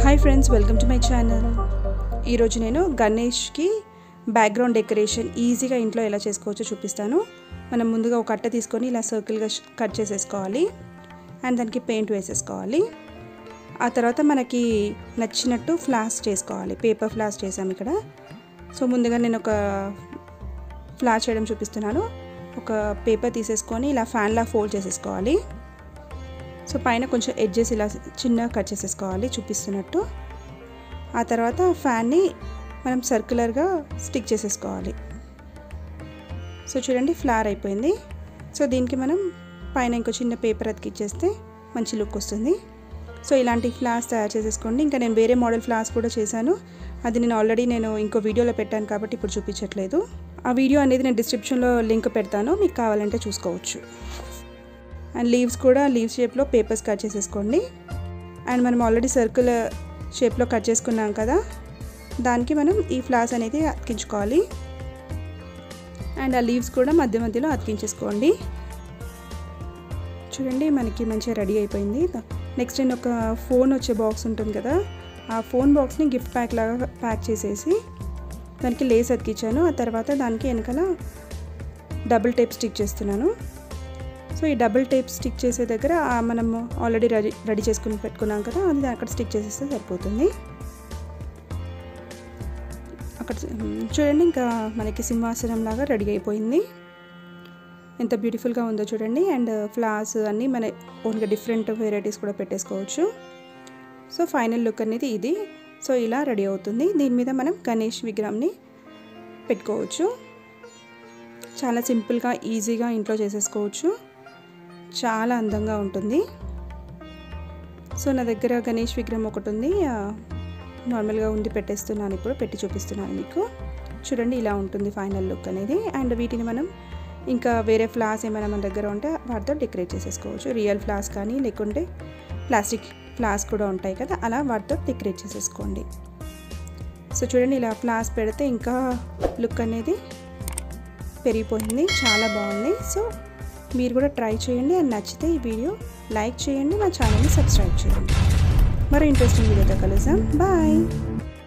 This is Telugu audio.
hi friends welcome to my channel ఈరోజు నేను గణేష్కి బ్యాక్గ్రౌండ్ డెకరేషన్ ఈజీగా ఇంట్లో ఎలా చేసుకోవచ్చో చూపిస్తాను మనం ముందుగా ఒక అట్ట తీసుకొని ఇలా సర్కిల్గా కట్ చేసేసుకోవాలి అండ్ దానికి పెయింట్ వేసేసుకోవాలి ఆ తర్వాత మనకి నచ్చినట్టు ఫ్లాస్ చేసుకోవాలి పేపర్ ఫ్లాస్ చేసాం ఇక్కడ సో ముందుగా నేను ఒక ఫ్లాస్ చేయడం చూపిస్తున్నాను ఒక పేపర్ తీసేసుకొని ఇలా ఫ్యాన్లా ఫోల్డ్ చేసేసుకోవాలి సో పైన కొంచెం ఎడ్జెస్ ఇలా చిన్నగా కట్ చేసేసుకోవాలి చూపిస్తున్నట్టు ఆ తర్వాత ఫ్యాన్ని మనం సర్క్యులర్గా స్టిక్ చేసేసుకోవాలి సో చూడండి ఫ్లవర్ అయిపోయింది సో దీనికి మనం పైన ఇంకో చిన్న పేపర్ అతికిచ్చేస్తే మంచి లుక్ వస్తుంది సో ఇలాంటి ఫ్లాస్ తయారు చేసేసుకోండి ఇంకా నేను వేరే మోడల్ ఫ్లాస్ కూడా చేశాను అది నేను ఆల్రెడీ నేను ఇంకో వీడియోలో పెట్టాను కాబట్టి ఇప్పుడు చూపించట్లేదు ఆ వీడియో అనేది నేను డిస్క్రిప్షన్లో లింక్ పెడతాను మీకు కావాలంటే చూసుకోవచ్చు అండ్ లీవ్స్ కూడా లీవ్స్ షేప్లో పేపర్స్ కట్ చేసేసుకోండి అండ్ మనం ఆల్రెడీ సర్కిల్ షేప్లో కట్ చేసుకున్నాం కదా దానికి మనం ఈ ఫ్లాస్ అనేది అతికించుకోవాలి అండ్ ఆ లీవ్స్ కూడా మధ్య మధ్యలో అతికించేసుకోండి చూడండి మనకి మంచిగా రెడీ అయిపోయింది నెక్స్ట్ నేను ఒక ఫోన్ వచ్చే బాక్స్ ఉంటుంది కదా ఆ ఫోన్ బాక్స్ని గిఫ్ట్ ప్యాక్ లాగా ప్యాక్ చేసేసి దానికి లేస్ అతికించాను ఆ తర్వాత దానికి వెనకాల డబుల్ టేప్ స్టిక్ చేస్తున్నాను సో ఈ డబుల్ టేప్ స్టిక్ చేసే దగ్గర మనము ఆల్రెడీ రెడీ రెడీ చేసుకుని పెట్టుకున్నాం కదా అది అక్కడ స్టిక్ చేసేస్తే సరిపోతుంది అక్కడ చూడండి ఇంకా మనకి సింహాసనం లాగా రెడీ అయిపోయింది ఎంత బ్యూటిఫుల్గా ఉందో చూడండి అండ్ ఫ్లవర్స్ అన్నీ మన ఓన్గా డిఫరెంట్ వెరైటీస్ కూడా పెట్టేసుకోవచ్చు సో ఫైనల్ లుక్ అనేది ఇది సో ఇలా రెడీ అవుతుంది దీని మీద మనం గణేష్ విగ్రహంని పెట్టుకోవచ్చు చాలా సింపుల్గా ఈజీగా ఇంట్లో చేసేసుకోవచ్చు చాలా అందంగా ఉంటుంది సో నా దగ్గర గణేష్ విగ్రహం ఒకటి ఉంది నార్మల్గా ఉంది పెట్టేస్తున్నాను ఇప్పుడు పెట్టి చూపిస్తున్నాను మీకు చూడండి ఇలా ఉంటుంది ఫైనల్ లుక్ అనేది అండ్ వీటిని మనం ఇంకా వేరే ఫ్లాస్ ఏమైనా మన దగ్గర ఉంటే వాటితో డెకరేట్ చేసేసుకోవచ్చు రియల్ ఫ్లాస్ కానీ లేకుంటే ప్లాస్టిక్ ఫ్లాస్ కూడా ఉంటాయి కదా అలా వాటితో డెకరేట్ చేసేసుకోండి సో చూడండి ఇలా ఫ్లాస్ పెడితే ఇంకా లుక్ అనేది పెరిగిపోయింది చాలా బాగుంది సో మీరు కూడా ట్రై చేయండి అండ్ నచ్చితే ఈ వీడియో లైక్ చేయండి మా ఛానల్ని సబ్స్క్రైబ్ చేయండి మరో ఇంట్రెస్టింగ్ వీడియోతో కలుద్దాం బాయ్